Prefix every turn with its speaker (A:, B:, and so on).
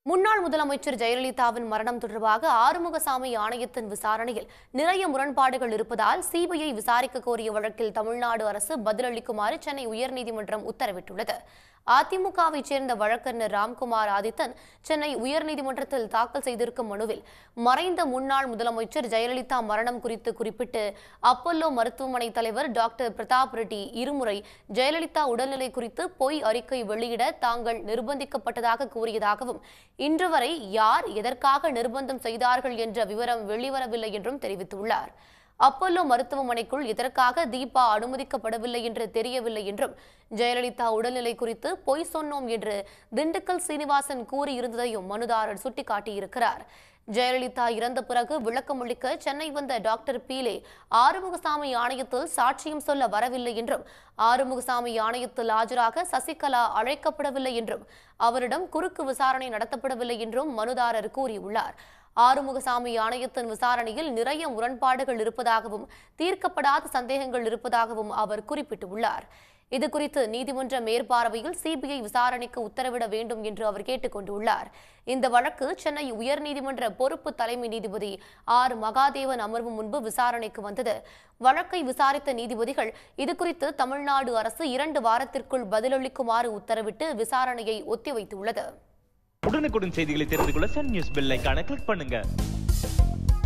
A: முன்னாள் முதலமைச்சர் ஜெயலலிதாவின் மரணம் தொடர்பாக ஆறுமுகசாமி ஆணையத்தின் விசாரணையில் நிறைய முரண்பாடுகள் இருப்பதால் சிபிஐ விசாரிக்க கோரிய வழக்கில் தமிழ்நாடு அரசு பதிலளிக்குமாறு சென்னை உயர்நீதிமன்றம் உத்தரவிட்டுள்ளது அதிமுகவைச் சேர்ந்த வழக்கறிஞர் ராம்குமார் ஆதித்தன் சென்னை உயர்நீதிமன்றத்தில் தாக்கல் செய்திருக்கும் மனுவில் மறைந்த முன்னாள் முதலமைச்சர் ஜெயலலிதா மரணம் குறித்து குறிப்பிட்டு அப்பல்லோ மருத்துவமனை தலைவர் டாக்டர் பிரதாப் ரெட்டி இருமுறை ஜெயலலிதா உடல்நிலை குறித்து பொய் அறிக்கை வெளியிட தாங்கள் நிர்பந்திக்கப்பட்டதாக கூறியதாகவும் இன்று வரை யார் எதற்காக நிர்பந்தம் செய்தார்கள் என்ற விவரம் வெளிவரவில்லை என்றும் தெரிவித்துள்ளார் அப்பல்லோ மருத்துவமனைக்குள் எதற்காக தீபா அனுமதிக்கப்படவில்லை என்று தெரியவில்லை என்றும் ஜெயலலிதா உடல்நிலை குறித்து பொய் சொன்னோம் என்று திண்டுக்கல் சீனிவாசன் கூறியிருந்ததையும் மனுதாரர் சுட்டிக்காட்டியிருக்கிறார் ஜெயலலிதா இறந்த பிறகு விளக்கமளிக்க சென்னை வந்த டாக்டர் பீலே ஆறுமுகசாமி ஆணையத்தில் சாட்சியம் சொல்ல வரவில்லை என்றும் ஆறுமுகசாமி ஆணையத்தில் ஆஜராக சசிகலா அழைக்கப்படவில்லை என்றும் அவரிடம் குறுக்கு விசாரணை நடத்தப்படவில்லை என்றும் மனுதாரர் கூறியுள்ளார் ஆறுமுகசாமி ஆணையத்தின் விசாரணையில் நிறைய முரண்பாடுகள் இருப்பதாகவும் தீர்க்கப்படாத சந்தேகங்கள் இருப்பதாகவும் அவர் குறிப்பிட்டுள்ளார் இதுகுறித்து நீதிமன்ற மேற்பார்வையில் சிபிஐ விசாரணைக்கு உத்தரவிட வேண்டும் என்று அவர் கேட்டுக் கொண்டுள்ளார் இந்த வழக்கு சென்னை உயர்நீதிமன்ற பொறுப்பு தலைமை நீதிபதி ஆர் மகாதேவன் அமர்வு முன்பு விசாரணைக்கு வந்தது வழக்கை விசாரித்த நீதிபதிகள் இதுகுறித்து தமிழ்நாடு அரசு இரண்டு வாரத்திற்குள் பதிலளிக்குமாறு உத்தரவிட்டு விசாரணையை ஒத்திவைத்துள்ளது
B: உடனுக்குடன் செய்திகளை தெரிந்து கொள்ள சன் நியூஸ் பெல் ஐகானை கிளிக் பண்ணுங்க